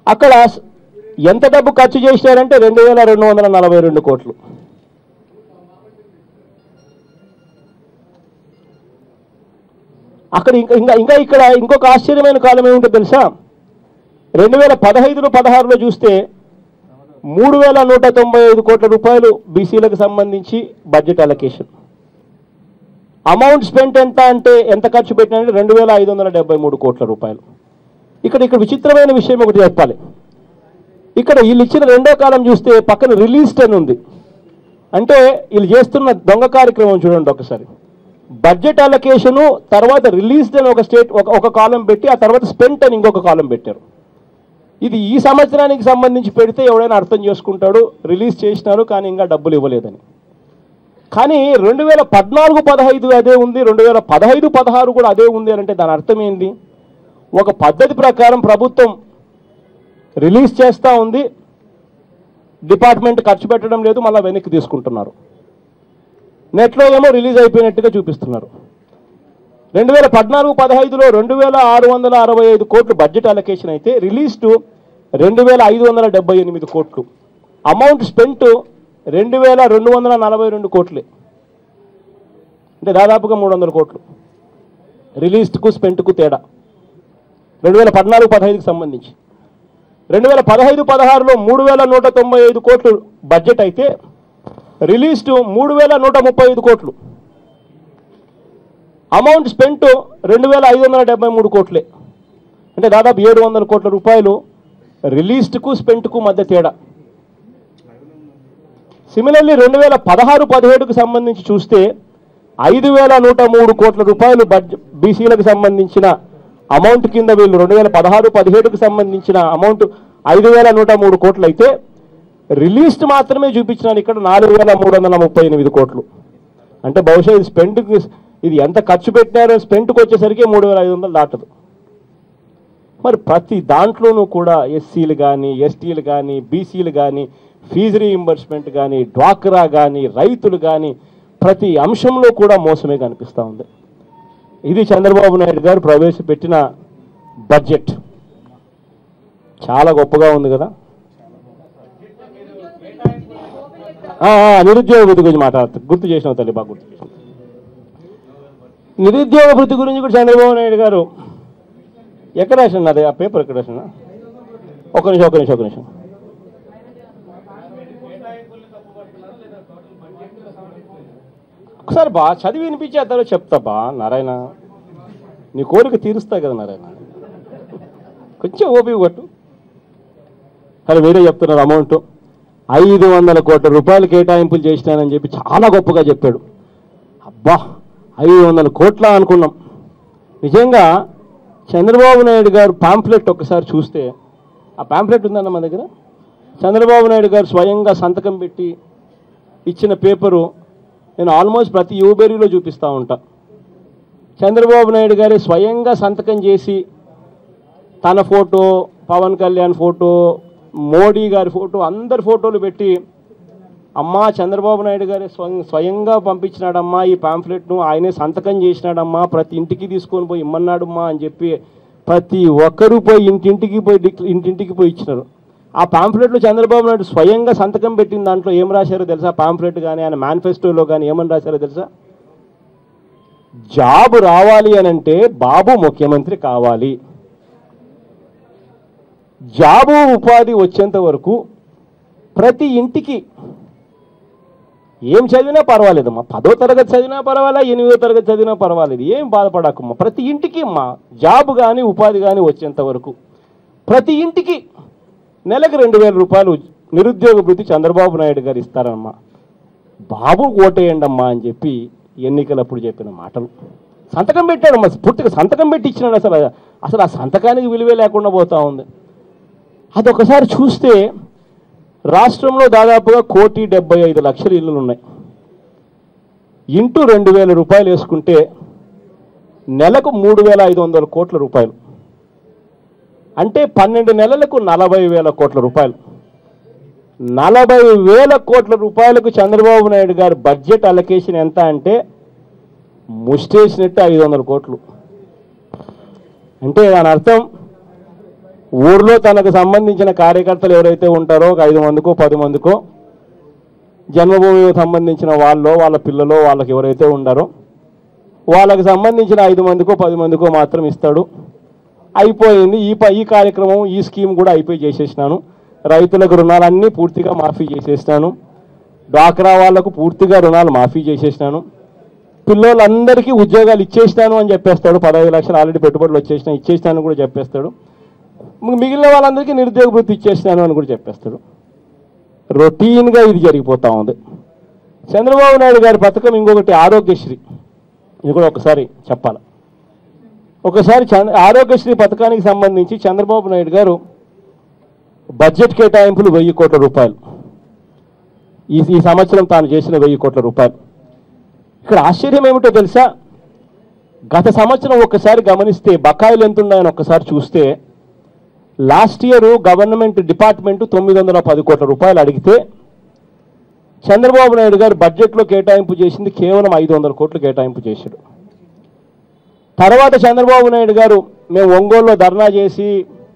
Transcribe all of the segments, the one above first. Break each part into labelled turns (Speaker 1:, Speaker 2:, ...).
Speaker 1: అక్కడ స్- ఎంత డబ్బు ఖర్చు చేశారంటే రెండు వేల రెండు వందల నలభై రెండు కోట్లు అక్కడ ఇంకా ఇంకా ఇంకా ఇక్కడ ఇంకొక ఆశ్చర్యమైన కాలం ఏమిటో తెలుసా రెండు వేల పదహైదులో పదహారులో చూస్తే మూడు వేల నూట తొంభై ఐదు కోట్ల రూపాయలు బీసీలకు సంబంధించి బడ్జెట్ అలొకేషన్ అమౌంట్ స్పెంట్ ఎంత అంటే ఎంత ఖర్చు పెట్టినంటే రెండు వేల ఐదు వందల డెబ్బై మూడు కోట్ల రూపాయలు ఇక్కడ ఇక్కడ విచిత్రమైన విషయం ఒకటి చెప్పాలి ఇక్కడ వీళ్ళు ఇచ్చిన రెండో కాలం చూస్తే పక్కన రిలీజ్డ్ అని ఉంది అంటే వీళ్ళు చేస్తున్న దొంగ కార్యక్రమం చూడండి ఒకసారి బడ్జెట్ అలొకేషను తర్వాత రిలీజ్డ్ అని ఒక స్టేట్ ఒక ఒక కాలం పెట్టి ఆ తర్వాత స్పెంట్ అని ఇంకొక కాలం పెట్టారు ఇది ఈ సంవత్సరానికి సంబంధించి పెడితే ఎవడైనా అర్థం చేసుకుంటాడు రిలీజ్ చేసినారు కానీ ఇంకా డబ్బులు ఇవ్వలేదని కానీ రెండు వేల పద్నాలుగు పదహైదు అదే ఉంది రెండు వేల పదహైదు పదహారు కూడా అదే ఉంది అని అంటే దాని అర్థం ఏంది ఒక పద్ధతి ప్రకారం ప్రభుత్వం రిలీజ్ చేస్తూ ఉంది డిపార్ట్మెంట్ ఖర్చు పెట్టడం లేదు మళ్ళీ వెనక్కి తీసుకుంటున్నారు నెట్లో ఏమో రిలీజ్ అయిపోయినట్టుగా చూపిస్తున్నారు రెండు వేల పద్నాలుగు పదహైదులో రెండు వేల ఆరు వందల అరవై ఐదు కోట్లు బడ్జెట్ అలొకేషన్ అయితే రిలీజ్ టు రెండు వేల ఐదు వందల డెబ్బై ఎనిమిది కోట్లు అమౌంట్ స్పెంట్ రెండు వేల రెండు వందల నలభై రెండు కోట్లే అంటే దాదాపుగా మూడు వందల కోట్లు రిలీజ్డ్కు స్పెంట్కు తేడా రెండు వేల పద్నాలుగు పదహైదుకి సంబంధించి రెండు వేల పదహైదు పదహారులో మూడు వేల నూట తొంభై ఐదు కోట్లు బడ్జెట్ అయితే రిలీజ్డ్ మూడు వేల నూట ముప్పై ఐదు కోట్లు అమౌంట్ స్పెంట్ రెండు వేల ఐదు వందల డెబ్బై మూడు కోట్లే అంటే దాదాపు ఏడు వందల కోట్ల రూపాయలు రిలీజ్డ్కు స్పెంట్కు మధ్య తేడా సిమిలర్లీ రెండు వేల పదహారు పదిహేడుకు సంబంధించి చూస్తే ఐదు వేల నూట మూడు కోట్ల రూపాయలు బడ్జెట్ బీసీలకు సంబంధించిన అమౌంట్ కింద వీళ్ళు రెండు వేల పదహారు పదిహేడుకు సంబంధించిన అమౌంట్ ఐదు వేల నూట మూడు కోట్లు అయితే రిలీజ్డ్ మాత్రమే చూపించినాను ఇక్కడ నాలుగు వేల మూడు వందల ముప్పై ఎనిమిది కోట్లు అంటే బహుశా ఇది స్పెండ్కి ఇది ఎంత ఖర్చు పెట్టినారో స్పెంట్కి వచ్చేసరికి మూడు వేల ఐదు వందలు దాటదు మరి ప్రతి దాంట్లోనూ కూడా ఎస్సీలు కానీ ఎస్టీలు కానీ బీసీలు కానీ ఫీజు రీయింబర్స్మెంట్ కానీ డ్వాక్రా కానీ రైతులు కానీ ప్రతి అంశంలో కూడా మోసమే కనిపిస్తూ ఉంది ఇది చంద్రబాబు నాయుడు గారు ప్రవేశపెట్టిన బడ్జెట్ చాలా గొప్పగా ఉంది కదా ఆ, ఆ, నిరుద్యోగ వృద్ధి గురించి మాట్లాడుతూ గుర్తు చేసినావు తల్లి బాగా గుర్తు చేసినావు నిరుద్యోగ వృద్ధి గురించి కూడా చంద్రబాబు నాయుడు గారు ఎక్కడ రాసిన అది ఆ పేపర్ ఎక్కడ రాసిన ఒక నిమిషం ఒక నిమిషం ఒక నిమిషం ఒకసారి బా చదివి వినిపించేస్తారో చెప్తా బా నారాయణ నీ కోరిక తీరుస్తా కదా నారాయణ కొంచెం ఓపిక కొట్టు సరే వేరే చెప్తున్నారు అమౌంట్ ఐదు వందల కోట్ల రూపాయలు కేటాయింపులు చేసినానని చెప్పి చాలా గొప్పగా చెప్పాడు అబ్బా ఐదు వందల కోట్ల అనుకున్నాం నిజంగా చంద్రబాబు నాయుడు గారు పాంప్లెట్ ఒకసారి చూస్తే ఆ పాంప్లెట్ ఉందన్న మన దగ్గర చంద్రబాబు నాయుడు గారు స్వయంగా సంతకం పెట్టి ఇచ్చిన పేపరు నేను ఆల్మోస్ట్ ప్రతి యూబెరీలో చూపిస్తూ ఉంటా చంద్రబాబు నాయుడు గారి స్వయంగా సంతకం చేసి తన ఫోటో పవన్ కళ్యాణ్ ఫోటో మోడీ గారి ఫోటో అందరి ఫోటోలు పెట్టి అమ్మా చంద్రబాబు నాయుడు గారి స్వయం స్వయంగా పంపించినాడమ్మా ఈ పాంఫ్లెట్ను ఆయనే సంతకం చేసినాడమ్మా ప్రతి ఇంటికి తీసుకొని పోయి ఇమ్మన్నాడమ్మా అని చెప్పి ప్రతి ఒక్కరూ పోయి ఇంటింటికి పోయి డిక్- ఇంటింటికి పోయి ఇచ్చినారు ఆ పాంఫ్లెట్లో చంద్రబాబు నాయుడు స్వయంగా సంతకం పెట్టిన దాంట్లో ఏం రాశారో తెలుసా పాంఫ్లెట్ కానీ ఆయన మేనిఫెస్టోలో కానీ ఏమని రాశారో తెలుసా జాబ్ రావాలి అని అంటే బాబు ముఖ్యమంత్రి కావాలి జాబు ఉపాధి వచ్చేంత వరకు ప్రతి ఇంటికి ఏం చదివినా పర్వాలేదమ్మా పదో తరగతి చదివినా పర్వాలే ఎనిమిదో తరగతి చదివినా పర్వాలేదు ఏం బాధపడకమ్మా ప్రతి ఇంటికి మా జాబ్ కానీ ఉపాధి కానీ వచ్చేంత వరకు ప్రతి ఇంటికి నెలకు రెండు వేల రూపాయలు నిరుద్యోగ భృతి చంద్రబాబు నాయుడు గారు ఇస్తారమ్మా బాబు ఓటేయండి అమ్మా అని చెప్పి ఎన్నికలప్పుడు చెప్పిన మాటలు సంతకం పెట్టాడు అమ్మా పూర్తిగా సంతకం పెట్టి ఇచ్చినాడు అసలు అసలు ఆ సంతకానికి విలువే లేకుండా పోతా ఉంది అది ఒకసారి చూస్తే రాష్ట్రంలో దాదాపుగా కోటి డెబ్బై ఐదు లక్షల ఇల్లులు ఉన్నాయి ఇంటూ రెండు వేల రూపాయలు వేసుకుంటే నెలకు మూడు వేల ఐదు వందల కోట్ల రూపాయలు అంటే పన్నెండు నెలలకు నలభై వేల కోట్ల రూపాయలు నలభై వేల కోట్ల రూపాయలకు చంద్రబాబు నాయుడు గారి బడ్జెట్ అలొకేషన్ ఎంత అంటే ముష్టేసినట్టు ఐదు వందల కోట్లు అంటే దాని అర్థం ఊర్లో తనకు సంబంధించిన కార్యకర్తలు ఎవరైతే ఉంటారో ఒక ఐదు మందికో పది మందికో జన్మభూమికి సంబంధించిన వాళ్ళు వాళ్ళ పిల్లలో వాళ్ళకి ఎవరైతే ఉండారో వాళ్ళకి సంబంధించిన ఐదు మందికో పది మందికో మాత్రం ఇస్తాడు అయిపోయింది ఈ ప ఈ కార్యక్రమం ఈ స్కీమ్ కూడా అయిపోయి చేసేసినాను రైతులకు రుణాలన్నీ పూర్తిగా మాఫీ చేసేసినాను డ్వాక్రా వాళ్లకు పూర్తిగా రుణాలు మాఫీ చేసేసినాను పిల్లోళ్ళందరికీ ఉద్యోగాలు ఇచ్చేసినాను అని చెప్పేస్తాడు పదహైదు లక్షలు ఆల్రెడీ పెట్టుబడులు వచ్చేసినా ఇచ్చేసినాను కూడా చెప్పేస్తాడు మి- మిగిలిన వాళ్ళందరికీ నిరుద్యోగ వృత్తి ఇచ్చేసినాను అని కూడా చెప్పేస్తాడు రొటీన్గా ఇది జరిగిపోతా ఉంది చంద్రబాబు నాయుడు గారి పథకం ఇంకొకటి ఆరోగ్యశ్రీ ఇది కూడా ఒకసారి చెప్పాలి ఒకసారి చంద్ర ఆరోగ్యశ్రీ పథకానికి సంబంధించి చంద్రబాబు నాయుడు గారు బడ్జెట్ కేటాయింపులు వెయ్యి కోట్ల రూపాయలు ఈ ఈ సంవత్సరం తాను చేసిన వెయ్యి కోట్ల రూపాయలు ఇక్కడ ఆశ్చర్యం ఏమిటో తెలుసా గత సంవత్సరం ఒక్కసారి గమనిస్తే బకాయిలు ఎంత ఉన్నాయని ఒక్కసారి చూస్తే లాస్ట్ ఇయర్ గవర్నమెంట్ డిపార్ట్మెంట్ తొమ్మిది వందల పది కోట్ల రూపాయలు అడిగితే చంద్రబాబు నాయుడు గారు బడ్జెట్లో కేటాయింపు చేసింది కేవలం ఐదు వందల కోట్లు కేటాయింపు చేశాడు తర్వాత చంద్రబాబు నాయుడు గారు మేము ఒంగోలులో ధర్నా చేసి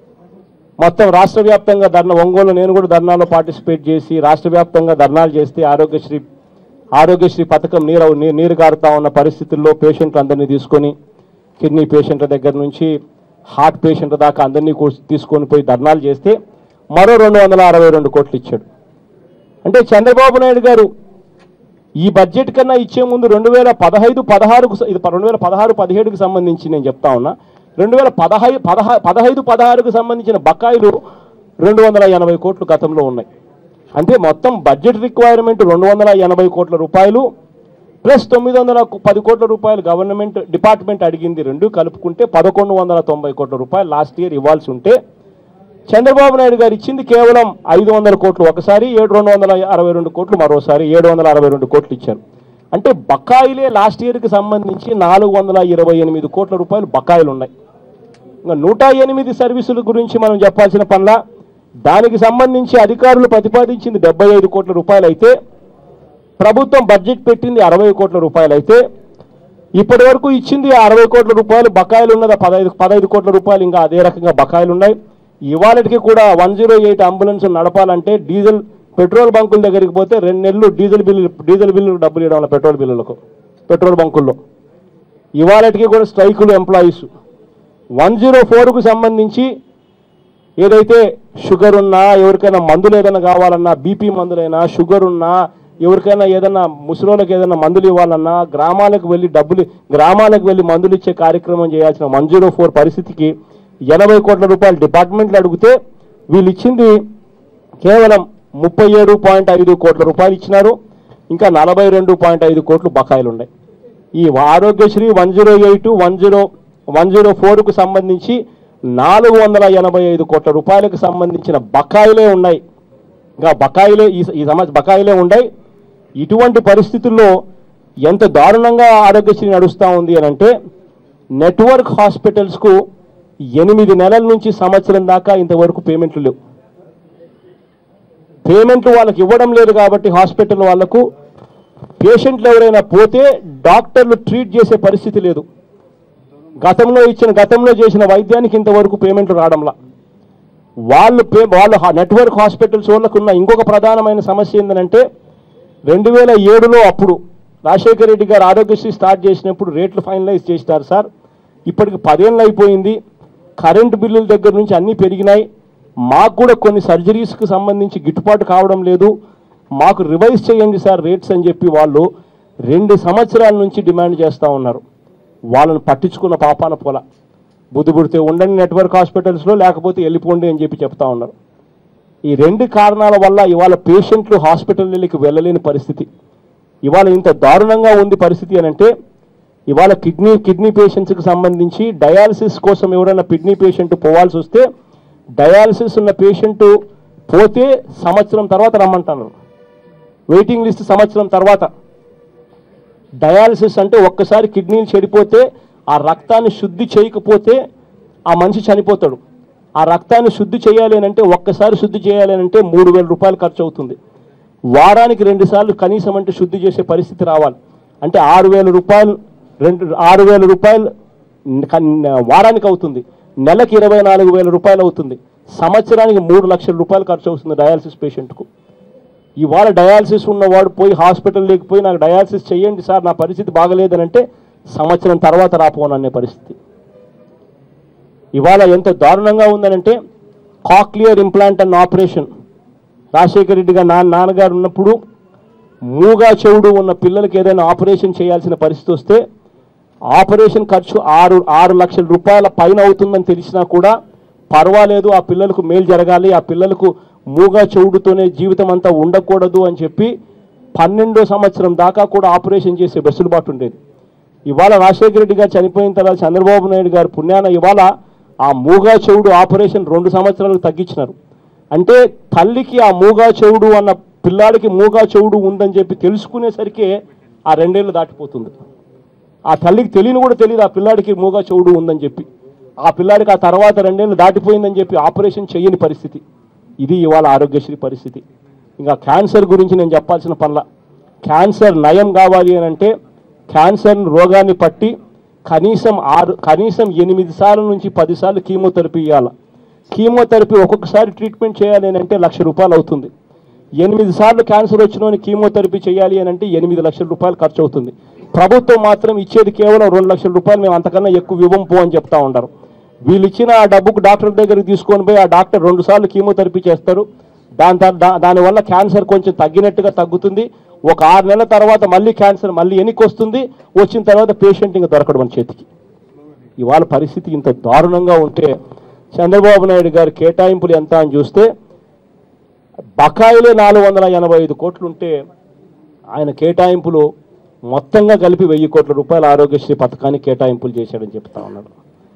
Speaker 1: మొత్తం రాష్ట్ర వ్యాప్తంగా ధర్నా ఒంగోలు నేను కూడా ధర్నాలో పార్టిసిపేట్ చేసి రాష్ట్ర వ్యాప్తంగా ధర్నాలు చేస్తే ఆరోగ్యశ్రీ ఆరోగ్యశ్రీ పథకం నీరు నీ- నీరు కారుతా ఉన్న పరిస్థితుల్లో పేషెంట్లు అందరినీ తీసుకొని కిడ్నీ పేషెంట్ల దగ్గర నుంచి హార్ట్ పేషెంట్ల దాకా అందరినీ కూర్చు- తీసుకొని పోయి ధర్నాలు చేస్తే మరో రెండు వందల అరవై రెండు కోట్లు ఇచ్చాడు అంటే చంద్రబాబు నాయుడు గారు ఈ బడ్జెట్ కన్నా ఇచ్చే ముందు రెండు వేల పదహైదు పదహారుకు స- ఇది రెండు వేల పదహారు పదిహేడుకు సంబంధించి నేను చెప్తా ఉన్నా రెండు వేల పదహై పదహా పదహైదు పదహారుకు సంబంధించిన బకాయిలు రెండు వందల ఎనభై కోట్లు గతంలో ఉన్నాయి అంటే మొత్తం బడ్జెట్ రిక్వైర్మెంట్ రెండు వందల ఎనభై కోట్ల రూపాయలు ప్లస్ తొమ్మిది వందల పది కోట్ల రూపాయలు గవర్నమెంట్ డిపార్ట్మెంట్ అడిగింది రెండు కలుపుకుంటే పదకొండు వందల తొంభై కోట్ల రూపాయలు లాస్ట్ ఇయర్ ఇవ్వాల్సి ఉంటే చంద్రబాబు నాయుడు గారు ఇచ్చింది కేవలం ఐదు వందల కోట్లు ఒకసారి ఏడు రెండు వందల అరవై రెండు కోట్లు మరోసారి ఏడు వందల అరవై రెండు కోట్లు ఇచ్చారు అంటే బకాయిలే లాస్ట్ ఇయర్కి సంబంధించి నాలుగు వందల ఇరవై ఎనిమిది కోట్ల రూపాయలు బకాయిలు ఉన్నాయి ఇంకా నూట ఎనిమిది సర్వీసుల గురించి మనం చెప్పాల్సిన పనిలా దానికి సంబంధించి అధికారులు ప్రతిపాదించింది డెబ్బై ఐదు కోట్ల రూపాయలు అయితే ప్రభుత్వం బడ్జెట్ పెట్టింది అరవై కోట్ల రూపాయలు అయితే ఇప్పటి వరకు ఇచ్చింది అరవై కోట్ల రూపాయలు బకాయిలు ఉన్నది పదహైదు పదహైదు కోట్ల రూపాయలు ఇంకా అదే రకంగా బకాయిలు ఉన్నాయి ఇవాళకి కూడా వన్ జీరో ఎయిట్ అంబులెన్స్ నడపాలంటే డీజిల్ పెట్రోల్ బంకుల దగ్గరికి పోతే రెండు నెలలు డీజిల్ బిల్లు డీజిల్ బిల్లు డబ్బులు ఇవ్వడం వల్ల పెట్రోల్ బిల్లులకు పెట్రోల్ బంకుల్లో ఇవాళకి కూడా స్ట్రైకులు ఎంప్లాయీస్ వన్ జీరో ఫోర్కు సంబంధించి ఏదైతే షుగర్ ఉన్నా ఎవరికైనా మందులు ఏదైనా కావాలన్నా బీపీ మందులైనా షుగర్ ఉన్నా ఎవరికైనా ఏదైనా ముసలోళ్ళకి ఏదైనా మందులు ఇవ్వాలన్నా గ్రామాలకు వెళ్ళి డబ్బులు గ్రామాలకు వెళ్ళి మందులు ఇచ్చే కార్యక్రమం చేయాల్సిన వన్ జీరో ఫోర్ పరిస్థితికి ఎనభై కోట్ల రూపాయలు డిపార్ట్మెంట్లు అడిగితే వీళ్ళు ఇచ్చింది కేవలం ముప్పై ఏడు పాయింట్ ఐదు కోట్ల రూపాయలు ఇచ్చినారు ఇంకా నలభై రెండు పాయింట్ ఐదు కోట్లు బకాయిలు ఉన్నాయి ఈ Aarogyasri one zero eight one zero one zero ఫోర్కు సంబంధించి నాలుగు వందల ఎనభై ఐదు కోట్ల రూపాయలకు సంబంధించిన బకాయిలే ఉన్నాయి ఇంకా బకాయిలే ఈ ఈ సమస్య బకాయిలే ఉన్నాయి ఇటువంటి పరిస్థితుల్లో ఎంత దారుణంగా ఆరోగ్యశ్రీ నడుస్తూ ఉంది అని అంటే నెట్వర్క్ హాస్పిటల్స్కు ఎనిమిది నెలల నుంచి సంవత్సరం దాకా ఇంతవరకు పేమెంట్లు లేవు పేమెంట్లు వాళ్ళకి ఇవ్వడం లేదు కాబట్టి హాస్పిటల్ వాళ్ళకు పేషెంట్లు ఎవరైనా పోతే డాక్టర్లు ట్రీట్ చేసే పరిస్థితి లేదు గతంలో ఇచ్చిన గతంలో చేసిన వైద్యానికి ఇంతవరకు పేమెంట్లు రావడంలా వాళ్ళు పే వాళ్ళు హా- నెట్వర్క్ హాస్పిటల్స్ వాళ్ళకు ఉన్న ఇంకొక ప్రధానమైన సమస్య ఏంటంటే రెండు వేల ఏడులో అప్పుడు రాజశేఖర రెడ్డి గారు ఆరోగ్యశ్రీ స్టార్ట్ చేసినప్పుడు రేట్లు ఫైనలైజ్ చేసినారు సార్ ఇప్పటికి పదేళ్ళు అయిపోయింది కరెంటు బిల్లుల దగ్గర నుంచి అన్నీ పెరిగినాయి మాకు కూడా కొన్ని సర్జరీస్కి సంబంధించి గిట్టుబాటు కావడం లేదు మాకు రివైజ్ చేయండి సార్ రేట్స్ అని చెప్పి వాళ్ళు రెండు సంవత్సరాల నుంచి డిమాండ్ చేస్తూ ఉన్నారు వాళ్ళని పట్టించుకున్న పాపాన పొల బుద్ధి పుడితే ఉండండి నెట్వర్క్ హాస్పిటల్స్లో లేకపోతే వెళ్ళిపోండి అని చెప్పి చెప్తా ఉన్నారు ఈ రెండు కారణాల వల్ల ఇవాళ పేషెంట్లు హాస్పిటల్కి వెళ్ళలేని పరిస్థితి ఇవాళ ఇంత దారుణంగా ఉంది పరిస్థితి అని అంటే ఇవాళ కిడ్నీ కిడ్నీ పేషెంట్స్కి సంబంధించి డయాలసిస్ కోసం ఎవరైనా కిడ్నీ పేషెంట్ పోవాల్సి వస్తే డయాలసిస్ ఉన్న పేషెంట్ పోతే సంవత్సరం తర్వాత రమ్మంటున్నారు వెయిటింగ్ లిస్ట్ సంవత్సరం తర్వాత డయాలసిస్ అంటే ఒక్కసారి కిడ్నీలు చెడిపోతే ఆ రక్తాన్ని శుద్ధి చేయకపోతే ఆ మనిషి చనిపోతాడు ఆ రక్తాన్ని శుద్ధి చేయాలి అని అంటే ఒక్కసారి శుద్ధి చేయాలి అని అంటే మూడు వేల రూపాయలు ఖర్చు అవుతుంది వారానికి రెండు సార్లు కనీసం అంటే శుద్ధి చేసే పరిస్థితి రావాలి అంటే ఆరు వేల రూపాయలు రెండు ఆరు వేల రూపాయలు కన్- వారానికి అవుతుంది నెలకి ఇరవై నాలుగు వేల రూపాయలు అవుతుంది సంవత్సరానికి మూడు లక్షల రూపాయలు ఖర్చు అవుతుంది డయాలసిస్ పేషెంట్కు ఇవాళ డయాలసిస్ ఉన్నవాడు పోయి హాస్పిటల్ లేకపోయి నాకు డయాలసిస్ చేయండి సార్ నా పరిస్థితి బాగలేదని అంటే సంవత్సరం తర్వాత రాపోననే పరిస్థితి ఇవాళ ఎంత దారుణంగా ఉందనంటే కాక్లియర్ ఇంప్లాంట్ అన్న ఆపరేషన్ రాజశేఖర రెడ్డి గారు నా నాన్నగారు ఉన్నప్పుడు మూగా చెవుడు ఉన్న పిల్లలకి ఏదైనా ఆపరేషన్ చేయాల్సిన పరిస్థితి వస్తే ఆపరేషన్ ఖర్చు ఆరు ఆరు లక్షల రూపాయల పైన అవుతుందని తెలిసినా కూడా పర్వాలేదు ఆ పిల్లలకు మేలు జరగాలి ఆ పిల్లలకు మూగా చెవుడుతోనే జీవితం అంతా ఉండకూడదు అని చెప్పి పన్నెండో సంవత్సరం దాకా కూడా ఆపరేషన్ చేసే వెసులుబాటు ఉండేది ఇవాళ రాజశేఖర రెడ్డి గారు చనిపోయిన తర్వాత చంద్రబాబు నాయుడు గారు పుణ్యాన ఇవాళ ఆ మూగా చెవుడు ఆపరేషన్ రెండు సంవత్సరాలకు తగ్గించినారు అంటే తల్లికి ఆ మూగా చెవుడు అన్న పిల్లాడికి మూగా చెవుడు ఉందని చెప్పి తెలుసుకునేసరికి ఆ రెండేళ్ళు దాటిపోతుంది ఆ తల్లికి తెలియని కూడా తెలియదు ఆ పిల్లాడికి మూగా చెవుడు ఉందని చెప్పి ఆ పిల్లాడికి ఆ తర్వాత రెండేళ్ళు దాటిపోయిందని చెప్పి ఆపరేషన్ చేయని పరిస్థితి ఇది ఇవాళ ఆరోగ్యశ్రీ పరిస్థితి ఇంకా క్యాన్సర్ గురించి నేను చెప్పాల్సిన పనుల క్యాన్సర్ నయం కావాలి అని అంటే క్యాన్సర్ రోగాన్ని పట్టి కనీసం ఆరు కనీసం ఎనిమిది సార్లు నుంచి పది సార్లు కీమోథెరపీ ఇవ్వాలి కీమోథెరపీ ఒక్కొక్కసారి ట్రీట్మెంట్ చేయాలి అని అంటే లక్ష రూపాయలు అవుతుంది ఎనిమిది సార్లు క్యాన్సర్ వచ్చిన కీమోథెరపీ చేయాలి అని అంటే ఎనిమిది లక్షల రూపాయలు ఖర్చు అవుతుంది ప్రభుత్వం మాత్రం ఇచ్చేది కేవలం రెండు లక్షల రూపాయలు మేము అంతకన్నా ఎక్కువ ఇవ్వం పో అని చెప్తా ఉంటారు వీళ్ళు ఇచ్చిన ఆ డబ్బుకు డాక్టర్ దగ్గరికి తీసుకొని పోయి ఆ డాక్టర్ రెండు సార్లు కీమోథెరపీ చేస్తారు దాని దా- దా- దానివల్ల క్యాన్సర్ కొంచెం తగ్గినట్టుగా తగ్గుతుంది ఒక ఆరు నెలల తర్వాత మళ్ళీ క్యాన్సర్ మళ్ళీ ఎనికి వస్తుంది వచ్చిన తర్వాత పేషెంట్ ఇంకా దొరకడు మన చేతికి ఇవాళ పరిస్థితి ఇంత దారుణంగా ఉంటే చంద్రబాబు నాయుడు గారి కేటాయింపులు ఎంత అని చూస్తే బకాయిలే నాలుగు వందల ఎనభై ఐదు కోట్లు ఉంటే ఆయన కేటాయింపులు మొత్తంగా కలిపి వెయ్యి కోట్ల రూపాయల ఆరోగ్యశ్రీ పథకానికి కేటాయింపులు చేశాడని చెప్తా ఉన్నాడు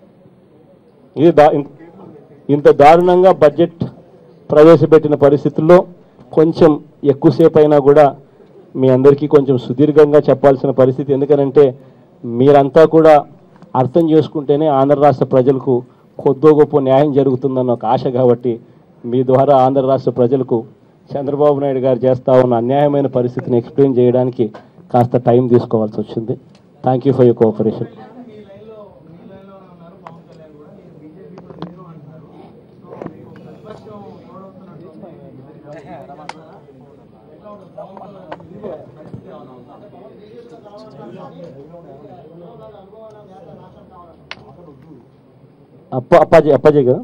Speaker 1: ఇది దా ఇన్- ఇంత దారుణంగా బడ్జెట్ ప్రవేశపెట్టిన పరిస్థితుల్లో కొంచెం ఎక్కువసేపు అయినా కూడా మీ అందరికీ కొంచెం సుదీర్ఘంగా చెప్పాల్సిన పరిస్థితి ఎందుకనంటే మీరంతా కూడా అర్థం చేసుకుంటేనే ఆంధ్ర రాష్ట్ర ప్రజలకు కొద్దో గొప్ప న్యాయం జరుగుతుందన్న ఒక ఆశ కాబట్టి మీ ద్వారా ఆంధ్ర రాష్ట్ర ప్రజలకు చంద్రబాబు నాయుడు గారు చేస్తా ఉన్న అన్యాయమైన పరిస్థితిని ఎక్స్ప్లెయిన్ చేయడానికి కాస్త టైం తీసుకోవాల్సి వచ్చింది thank you for you cooperation
Speaker 2: మీ లైన్లో మీ లైన్లో ఉన్నారు పవన్ కళ్యాణ్ కూడా మీరు బీజేపీ కూడా మీరు అంటున్నారు సో మీకు ప్రతిపక్షం ఎవడవుతున్నట్టు ఎట్లా ఉంటుంది పరిస్థితి ఏమైనా ఉందా
Speaker 1: అప్ప అప్పాజీ అప్పాజీ కదా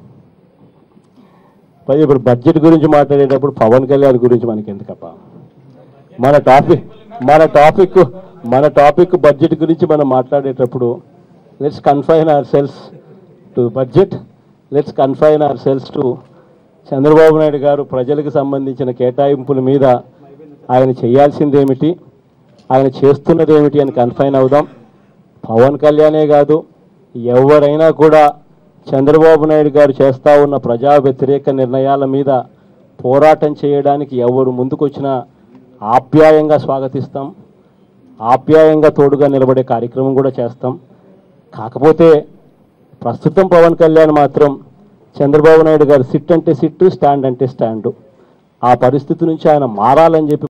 Speaker 1: పది ఇప్పుడు బడ్జెట్ గురించి మాట్లాడేటప్పుడు పవన్ కళ్యాణ్ గురించి మనకి ఎందుకప్ప మన టాపిక్ మన టాపిక్ మన టాపిక్ బడ్జెట్ గురించి మనం మాట్లాడేటప్పుడు let's confine ourselves to budget let's confine ourselves to Chandrababu Naidu గారు ప్రజలకు సంబంధించిన కేటాయింపుల మీద ఆయన చేయాల్సింది ఏమిటి ఆయన చేస్తున్నది ఏమిటి అని కన్ఫైన్ అవుదాం పవన్ కళ్యాణే కాదు ఎవరైనా కూడా చంద్రబాబు నాయుడు గారు చేస్తూ ఉన్న ప్రజా వ్యతిరేక నిర్ణయాల మీద పోరాటం చేయడానికి ఎవరు ముందుకొచ్చినా ఆప్యాయంగా స్వాగతిస్తాం ఆప్యాయంగా తోడుగా నిలబడే కార్యక్రమం కూడా చేస్తాం కాకపోతే ప్రస్తుతం పవన్ కళ్యాణ్ మాత్రం చంద్రబాబు నాయుడు గారు సిట్ అంటే సిట్టు స్టాండ్ అంటే స్టాండు ఆ పరిస్థితి నుంచి ఆయన మారాలని చెప్పి